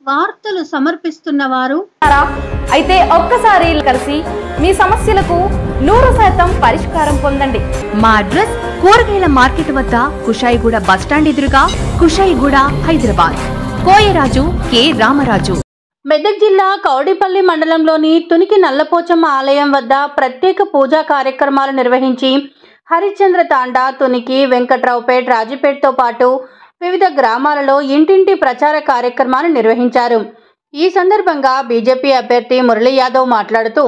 వార్తలు సమర్పిస్తున్న వారు ఉన్నారా? అయితే ఒక్కసారి కలిసి మీ సమస్యలకు నూరు శాతం పరిష్కారం పొందండి మా అడ్రస్ కూరగాయల మార్కెట్ వద్ద కుషాయిగూడ బస్టాండ్ ఎదురుగా కుషాయిగూడ హైదరాబాద్ కోయరాజు కె రామరాజు మెదక్ జిల్లా కౌడిపల్లి మండలంలోని తునికి నల్లపోచమ్మ ఆలయం వద్ద ప్రత్యేక పూజా కార్యక్రమాలు నిర్వహించి హరిశ్చంద్ర తాండా తునికి వెంకట్రావుపేట్ రాజుపేట్తో పాటు వివిధ గ్రామాలలో ఇంటింటి ప్రచార కార్యక్రమాలు నిర్వహించారు ఈ సందర్భంగా బీజేపీ అభ్యర్థి మురళీ యాదవ్ మాట్లాడుతూ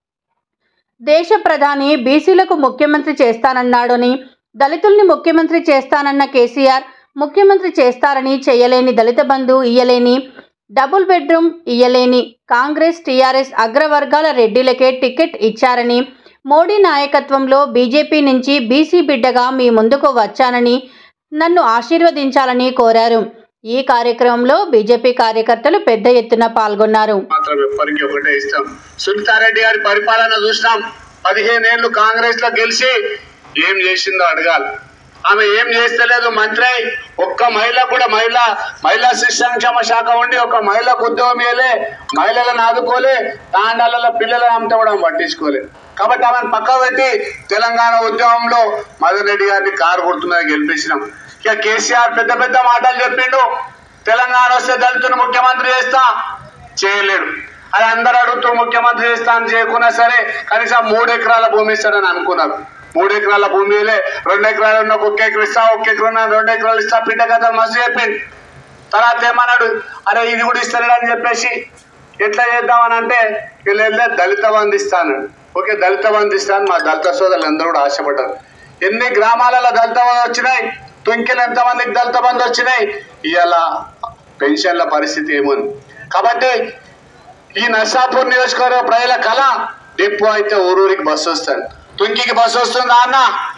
దేశ ప్రధాని బీసీలకు ముఖ్యమంత్రి చేస్తానన్నాడని దళితుల్ని ముఖ్యమంత్రి చేస్తానన్న కేసీఆర్ ముఖ్యమంత్రి చేస్తారని చేయలేని దళిత బంధు ఇయ్యలేని డబుల్ బెడ్రూమ్ ఇయ్యలేని కాంగ్రెస్ టీఆర్ఎస్ అగ్రవర్గాల రెడ్డిలకే టికెట్ ఇచ్చారని మోడీ నాయకత్వంలో బీజేపీ నుంచి బీసీ బిడ్డగా మీ ముందుకు వచ్చానని నన్ను ఆశీర్వదించాలని కోరారు ఈ కార్యక్రమంలో బీజేపీ కార్యకర్తలు పెద్ద ఎత్తున పాల్గొన్నారు మాత్రం ఎప్పటికీ ఒకటే ఇస్తాం సునీతారెడ్డి గారి పరిపాలన చూసినాం పదిహేను ఏళ్ళు కాంగ్రెస్ లో గెలిచి ఏం చేసిందో అడగాలి ఆమె ఏం చేస్తలేదు మంత్రి అయి ఒక్క మహిళ కూడా మహిళ మహిళా శిశు సంక్షేమ శాఖ ఉండి ఒక మహిళకు ఉద్యోగం ఇవ్వలే మహిళలను ఆదుకోలే తాండాలలో పిల్లలను అమ్మటం కూడా ఆమె పట్టించుకోలే కాబట్టి ఆమెను పక్క పెట్టి తెలంగాణ ఉద్యమంలో మదన్ రెడ్డి గారిని కారు గుర్తున్నది గెలిపించినాం ఇక కేసీఆర్ పెద్ద పెద్ద మాటలు చెప్పిండు తెలంగాణ వస్తే దళితుని ముఖ్యమంత్రి చేస్తా చేయలేడు అది అందరు అడుగుతూ ముఖ్యమంత్రి చేస్తా అని చేయకున్నా సరే కనీసం మూడు ఎకరాల భూమి ఇస్తాడని అనుకున్నారు మూడు ఎకరాల భూమిలే రెండు ఎకరాలు ఉన్న ఒక్క ఎకరం ఇస్తా ఒక్క ఎకరం ఉన్న రెండు ఎకరాలు ఇస్తా పిండ కథ మస్తు చెప్పింది తర్వాత ఏమన్నాడు అరే ఇది కూడా ఇస్తాడు అని చెప్పేసి ఎట్లా చేద్దామని అంటే వీళ్ళు వెళ్తే దళిత బంధు ఇస్తాను ఓకే దళిత బంధు ఇస్తాను మా దళిత సోదరులు అందరూ కూడా ఆశపడ్డారు ఎన్ని గ్రామాలలో దళిత బంధు వచ్చినాయి తుంకిలు ఎంతమందికి దళిత బంధు వచ్చినాయి ఇవాళ పెన్షన్ల పరిస్థితి ఏముంది కాబట్టి ఈ నర్సాపూర్ నియోజకవర్గ ప్రజల కళ డిపో అయితే ఊరూరికి బస్సు వస్తుంది తుంకికి బస్సు వస్తుందా అన్న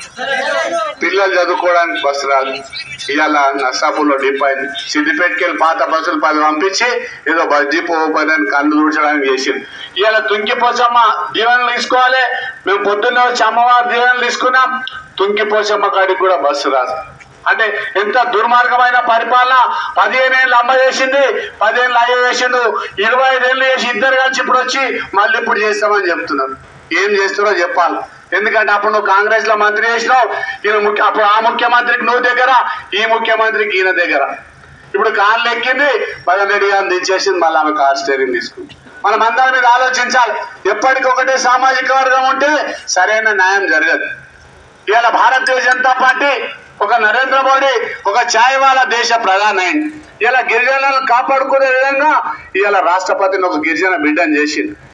పిల్లలు చదువుకోవడానికి బస్సు రాదు ఇవాళ నర్సాపూర్లో డిపో అయింది సిద్దిపేటకి వెళ్ళి పాత బస్సులు పది పంపించి ఏదో బస్ డిపో ఓపెన్ అని కళ్ళు దూడ్చడానికి చేసింది ఇవాళ తుంకి పోచమ్మ దీవెనలు తీసుకోవాలి మేము పొద్దున్నే వచ్చి అమ్మవారి దీవెనలు తీసుకున్నాం తుంకి పోచమ్మ కాడికి కూడా బస్సు రాదు అంటే ఎంత దుర్మార్గమైన పరిపాలన పదిహేను ఏళ్ళు అమ్మ చేసింది పదిహేను అయ్య చేసిండు ఇరవై ఐదేళ్ళు చేసి ఇద్దరు కలిసి ఇప్పుడు వచ్చి మళ్ళీ ఇప్పుడు చేస్తామని చెప్తున్నారు ఏం చేస్తారో చెప్పాలి ఎందుకంటే అప్పుడు నువ్వు కాంగ్రెస్ లో మంత్రి చేసినావు ఈయన ముఖ్య అప్పుడు ఆ ముఖ్యమంత్రికి నువ్వు దగ్గర ఈ ముఖ్యమంత్రికి ఈయన దగ్గర ఇప్పుడు కార్లు ఎక్కింది మదన్ రెడ్డి గారిని దించేసింది మళ్ళీ ఆమె కార్ స్టేరింగ్ తీసుకుంది మనం అందరం మీద ఆలోచించాలి ఎప్పటికొకటే సామాజిక వర్గం ఉంటే సరైన న్యాయం జరగదు ఇవాళ భారతీయ జనతా పార్టీ ఒక నరేంద్ర మోడీ ఒక ఛాయ్ వాళ్ళ దేశ ప్రధాని అయింది ఇలా గిరిజనులను కాపాడుకునే విధంగా ఇవాళ రాష్ట్రపతిని ఒక గిరిజన బిడ్డను చేసింది